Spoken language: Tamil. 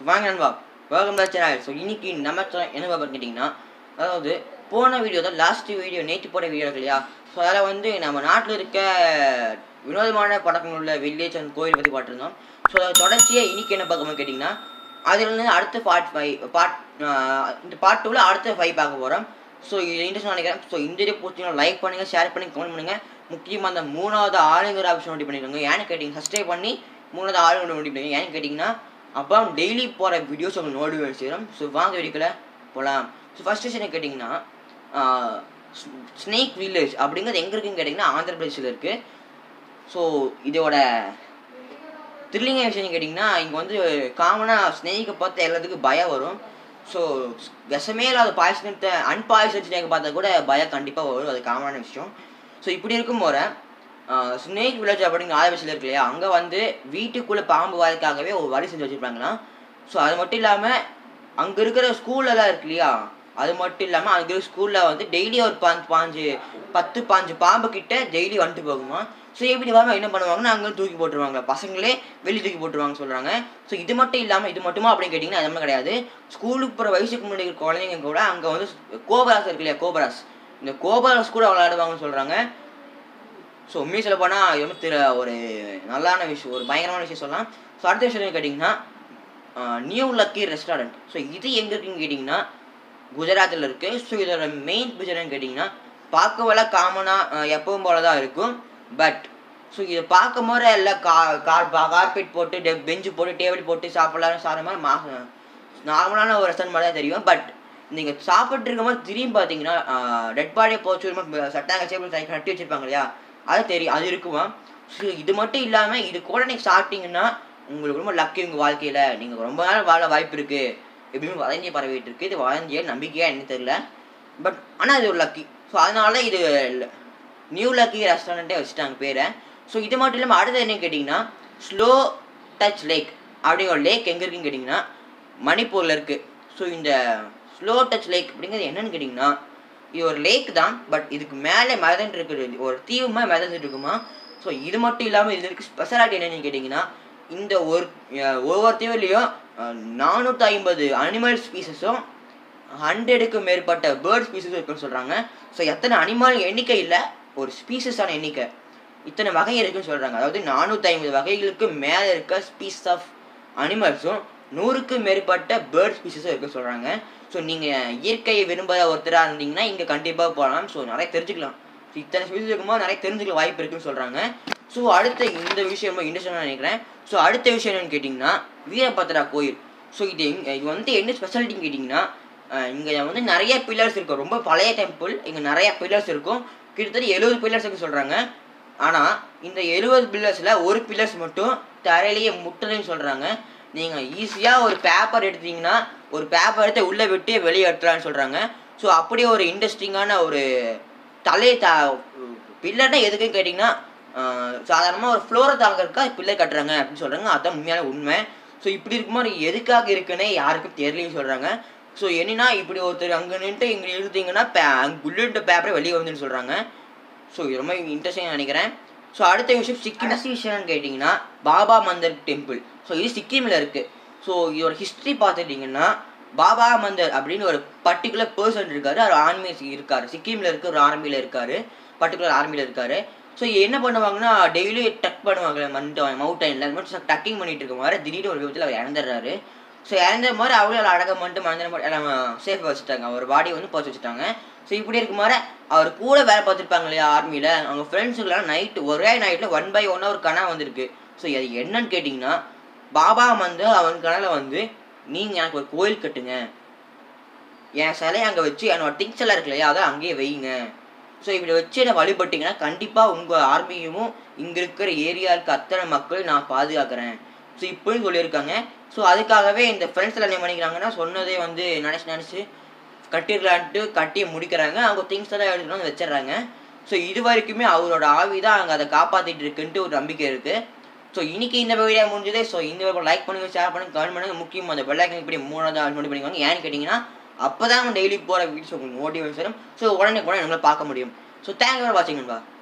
வாங்க நண்பா வெல்கம் பேக் சேனல் ஸோ இன்னைக்கு நம்ம channel என்ன பார்த்து கேட்டிங்கன்னா அதாவது போன வீடியோ தான் லாஸ்ட் வீடியோ நேற்று போட்ட வீடியோ இருக்கு இல்லையா ஸோ அதில் வந்து நம்ம நாட்டில் இருக்க வினோதமான படங்கள் உள்ள வில்லேஜ் அண்ட் கோயில் பற்றி பார்த்துருந்தோம் ஸோ அதை தொடர்ச்சியாக இன்னைக்கு என்ன பார்க்கணும் கேட்டிங்கன்னா அதுலேருந்து அடுத்த பார்ட் ஃபைவ் பார்ட் இந்த பார்ட் டூவில் அடுத்த ஃபைவ் பார்க்க போகிறோம் ஸோ இது இன்ட்ரெஸ்ட் நினைக்கிறேன் ஸோ இந்த வீடியோ பிடிச்சிங்கன்னா லைக் பண்ணுங்கள் ஷேர் பண்ணி கமெண்ட் பண்ணுங்கள் முக்கியமாக அந்த மூணாவது ஆளுங்கிற ஆப்ஷன் நோட்டி பண்ணிக்கோங்க ஏன்னு கேட்டிங்க சப்ஸ்கிரைப் பண்ணி மூணாவது ஆளுங்க நோட்டி பண்ணுங்க ஏன்னு கேட்டிங்கன்னா அப்போ டெய்லி போகிற வீடியோஸ் உங்களுக்கு நோட்டிஃபிகேஷன் சேரும் ஸோ வாங்க வீடியோக்குள்ள போகலாம் ஸோ ஃபஸ்ட் விஷயம் கேட்டிங்கன்னா ஸ்னேக் வில்லேஜ் அப்படிங்கிறது எங்கே இருக்குன்னு கேட்டிங்கன்னா ஆந்திர பிரதேசில் இருக்குது ஸோ இதோட த்ரில்லிங்க விஷயம் கேட்டிங்கன்னா இங்கே வந்து காமனாக ஸ்னேக்கை பார்த்து எல்லாத்துக்கும் பயம் வரும் ஸோ விஷமே இல்லாத பாய்சனத்தை அன்பாய்சன் ஸ்னேக்கை பார்த்தா கூட பயம் கண்டிப்பாக வரும் அது காமனான விஷயம் ஸோ இப்படி இருக்கும் போகிற ஸ்னேக் வில்லேஜ் அப்படிங்கிற ஆதிவாசியில் இருக்கு இல்லையா அங்கே வந்து வீட்டுக்குள்ளே பாம்பு வரதுக்காகவே ஒரு வழி செஞ்சு வச்சுருப்பாங்களாம் ஸோ அது மட்டும் இல்லாமல் அங்கே இருக்கிற ஸ்கூல்லலாம் இருக்கு இல்லையா அது மட்டும் இல்லாமல் அங்கே இருக்கிற ஸ்கூலில் வந்து டெய்லி ஒரு பாஞ்சு பாஞ்சு பத்து பாஞ்சு பாம்பு கிட்ட டெய்லி வந்துட்டு போகுமா ஸோ இப்படி வர என்ன பண்ணுவாங்கன்னா அங்கே தூக்கி போட்டுருவாங்க பசங்களே வெளியே தூக்கி போட்டுருவாங்க சொல்கிறாங்க ஸோ இது மட்டும் இல்லாமல் இது மட்டுமா அப்படின்னு கேட்டிங்கன்னா அது மாதிரி கிடையாது ஸ்கூலுக்கு போகிற வயசுக்கு முன்னாடி இருக்கிற குழந்தைங்க கூட அங்கே வந்து கோபராஸ் இருக்கு இல்லையா கோபராஸ் இந்த கோபராஸ் கூட விளையாடுவாங்கன்னு சொல்கிறாங்க ஸோ உண்மையை சொல்ல போனால் இது வந்து திரு ஒரு நல்லான விஷயம் ஒரு பயங்கரமான விஷயம் சொல்லலாம் ஸோ அடுத்த விஷயம் கேட்டிங்கன்னா நியூ லக்கி ரெஸ்டாரண்ட் ஸோ இது எங்கே இருக்குன்னு கேட்டிங்கன்னா குஜராத்தில் இருக்குது ஸோ இதோட மெயின் பிக்சர்னு கேட்டிங்கன்னா பார்க்கவெல்லாம் காமனாக எப்பவும் போல தான் இருக்கும் பட் ஸோ இதை பார்க்கும் போது எல்லாம் கா கார் கார்பெட் போட்டு டெ பெஞ்சு போட்டு டேபிள் போட்டு சாப்பிட்லாம் சாப்பிட்ற மாதிரி மா நார்மலான ஒரு ரெஸ்டாரண்ட் மாதிரி தான் தெரியும் பட் நீங்கள் சாப்பிட்டு இருக்கும்போது திரும்பி பார்த்தீங்கன்னா டெட் பாடியை போச்சு சட்டாங்க சேபிள் கட்டி வச்சிருப்பாங்க இல்லையா அது தெரியும் அது இருக்குமா ஸோ இது மட்டும் இல்லாமல் இது கூட நீங்கள் சாப்பிட்டீங்கன்னா உங்களுக்கு ரொம்ப லக்கி உங்கள் வாழ்க்கையில் நீங்கள் ரொம்ப நாள் வாழ வாய்ப்பு இருக்குது எப்படியும் வளைஞ்சி பரவிட்டு இருக்கு இது வளைஞ்சிய நம்பிக்கையாக என்ன தெரியல பட் ஆனால் இது ஒரு லக்கி ஸோ அதனால இது நியூ லக்கி ரெஸ்டாரண்ட்டே வச்சுட்டாங்க பேரை ஸோ இது மட்டும் இல்லாமல் அடுத்தது என்ன கேட்டிங்கன்னா ஸ்லோ டச் லேக் அப்படிங்கிற ஒரு லேக் எங்கே இருக்குன்னு கேட்டிங்கன்னா மணிப்பூரில் இருக்குது ஸோ இந்த ஸ்லோ டச் லேக் அப்படிங்கிறது என்னன்னு கேட்டிங்கன்னா இது ஒரு லேக் தான் பட் இதுக்கு மேலே மிதந்து இருக்குது ஒரு தீவுமா மிதந்துட்டு இருக்குமா ஸோ இது மட்டும் இல்லாமல் இது இருக்கு ஸ்பெஷாலிட்டி என்னன்னு கேட்டிங்கன்னா இந்த ஒரு ஒவ்வொரு தீவுலேயும் நானூற்றி ஐம்பது அனிமல் ஸ்பீசஸும் ஹண்ட்ரடுக்கு மேற்பட்ட பேர்ட் ஸ்பீசஸும் இருக்குன்னு சொல்கிறாங்க ஸோ எத்தனை அனிமல் எண்ணிக்கை இல்லை ஒரு ஸ்பீசஸான எண்ணிக்கை இத்தனை வகை இருக்குன்னு சொல்கிறாங்க அதாவது நானூற்றி ஐம்பது வகைகளுக்கு மேலே இருக்க ஸ்பீஸ் ஆஃப் அனிமல்ஸும் நூறுக்கு மேற்பட்ட பேர்ட் ஸ்பீசஸும் இருக்குன்னு சொல்கிறாங்க ஸோ நீங்கள் இயற்கையை விரும்பாத ஒருத்தராக இருந்தீங்கன்னா இங்கே கண்டிப்பாக போகலாம் ஸோ நிறைய தெரிஞ்சுக்கலாம் ஸோ இத்தனை ஸ்பீசஸ் இருக்கும்போது நிறைய தெரிஞ்சுக்க வாய்ப்பு இருக்குன்னு சொல்கிறாங்க ஸோ அடுத்த இந்த விஷயம் இன்ட்ரெஸ்டாக நினைக்கிறேன் ஸோ அடுத்த விஷயம் என்னன்னு கேட்டிங்கன்னா வீரபத்ரா கோயில் ஸோ இது எங் இது வந்து என்ன ஸ்பெஷாலிட்டின்னு கேட்டிங்கன்னா இங்கே வந்து நிறைய பில்லர்ஸ் இருக்கும் ரொம்ப பழைய டெம்பிள் இங்கே நிறைய பில்லர்ஸ் இருக்கும் கிட்டத்தட்ட எழுபது பில்லர்ஸ் இருக்கு சொல்கிறாங்க ஆனால் இந்த எழுபது பில்லர்ஸில் ஒரு பில்லர்ஸ் மட்டும் தரையிலேயே முட்டுதுன்னு சொல்கிறாங்க நீங்கள் ஈஸியாக ஒரு பேப்பர் எடுத்தீங்கன்னா ஒரு பேப்பர் எடுத்து உள்ளே விட்டு வெளியே எடுத்துலான்னு சொல்கிறாங்க ஸோ அப்படியே ஒரு இன்ட்ரெஸ்டிங்கான ஒரு தலை த பில்லர்னா எதுக்குன்னு கேட்டிங்கன்னா சாதாரணமாக ஒரு ஃப்ளோரை தாங்கிறதுக்கா பில்லர் கட்டுறாங்க அப்படின்னு சொல்கிறாங்க அதுதான் உண்மையான உண்மை ஸோ இப்படி இருக்கும்போது எதுக்காக இருக்குன்னே யாருக்கும் தெரியலன்னு சொல்கிறாங்க ஸோ என்னன்னா இப்படி ஒருத்தர் அங்கே நின்றுட்டு இங்கே இழுத்தீங்கன்னா பே புல்லட் பேப்பரே வெளியே வந்துன்னு சொல்கிறாங்க ஸோ இது ரொம்ப இன்ட்ரெஸ்டிங்காக நினைக்கிறேன் ஸோ அடுத்த விஷயம் சிக்கிம் விஷயம்னு கேட்டிங்கன்னா பாபா மந்தர் டெம்பிள் ஸோ இது சிக்கிமில் இருக்குது ஸோ இதோட ஹிஸ்ட்ரி பார்த்துட்டிங்கன்னா பாபா மந்தர் அப்படின்னு ஒரு பர்டிகுலர் பர்சன் இருக்காரு அவர் ஆர்மி இருக்கார் சிக்கிமில் இருக்க ஒரு ஆர்மியில் இருக்கார் பர்டிகுலர் ஆர்மியில் இருக்கார் ஸோ என்ன பண்ணுவாங்கன்னா டெய்லி டக் பண்ணுவாங்க மவுண்ட் மவுண்டனில் அது மட்டும் டக்கிங் பண்ணிட்டு இருக்க மாதிரி திடீர்னு ஒரு விபத்தில் அவர் இறந்துடுறாரு ஸோ இறந்த மாதிரி அவ்வளோ அழகாக மட்டும் மனிதன மட்டும் எல்லாம் சேஃபாக வச்சுட்டாங்க அவர் பாடி வந்து போச்சு வச்சுட்டாங்க ஸோ இப்படி இருக்க மாதிரி அவர் கூட வேலை பார்த்துருப்பாங்க இல்லையா ஆர்மியில் அவங்க ஃப்ரெண்ட்ஸுக்கெல்லாம் நைட்டு ஒரே நைட்டில் ஒன் பை ஒன்னாக ஒரு கனவு வந்திருக்கு ஸோ அது என்னன்னு கேட்டிங்கன்னா பாபா வந்து அவன் கனவில் வந்து நீங்கள் எனக்கு ஒரு கோயில் கட்டுங்க என் சிலையை அங்கே வச்சு என்னோட திங்ஸ் எல்லாம் இருக்கு இல்லையா அதை அங்கேயே வைங்க ஸோ இப்படி வச்சு என்னை வழிபட்டிங்கன்னா கண்டிப்பாக உங்கள் ஆர்மியும் இங்கே இருக்கிற ஏரியா இருக்க அத்தனை மக்களையும் நான் பாதுகாக்கிறேன் ஸோ இப்படின்னு சொல்லியிருக்காங்க ஸோ அதுக்காகவே இந்த ஃப்ரெண்ட்ஸ் எல்லாம் என்ன பண்ணிக்கிறாங்கன்னா சொன்னதே வந்து நினச்சி நினச்சி கட்டிடலான்ட்டு கட்டி முடிக்கிறாங்க அவங்க திங்ஸ் எல்லாம் எடுத்துட்டு வந்து வச்சிடுறாங்க ஸோ இது வரைக்குமே அவரோட ஆவி தான் அங்கே அதை காப்பாற்றிட்டு இருக்குன்ட்டு ஒரு நம்பிக்கை இருக்குது ஸோ இன்னைக்கு இந்த வீடியோ முடிஞ்சதே ஸோ இந்த வீடியோ லைக் பண்ணுங்க ஷேர் பண்ணுங்க கமெண்ட் பண்ணுங்க முக்கியமாக அந்த பெல்லைக்கன் இப்படி மூணாவது ஆல் பண்ணி பண்ணிக்கோங்க ஏன்னு கேட்டிங்கன்னா அப்போ தான் டெய்லி போகிற வீடியோஸ் உங்களுக்கு நோட்டிஃபிகேஷன் வரும் ஸோ உடனே கூட நம்மளால் பார்க்க முடியும் ஸோ தேங்க்யூ ஃபார் வாட்சிங் நண்பா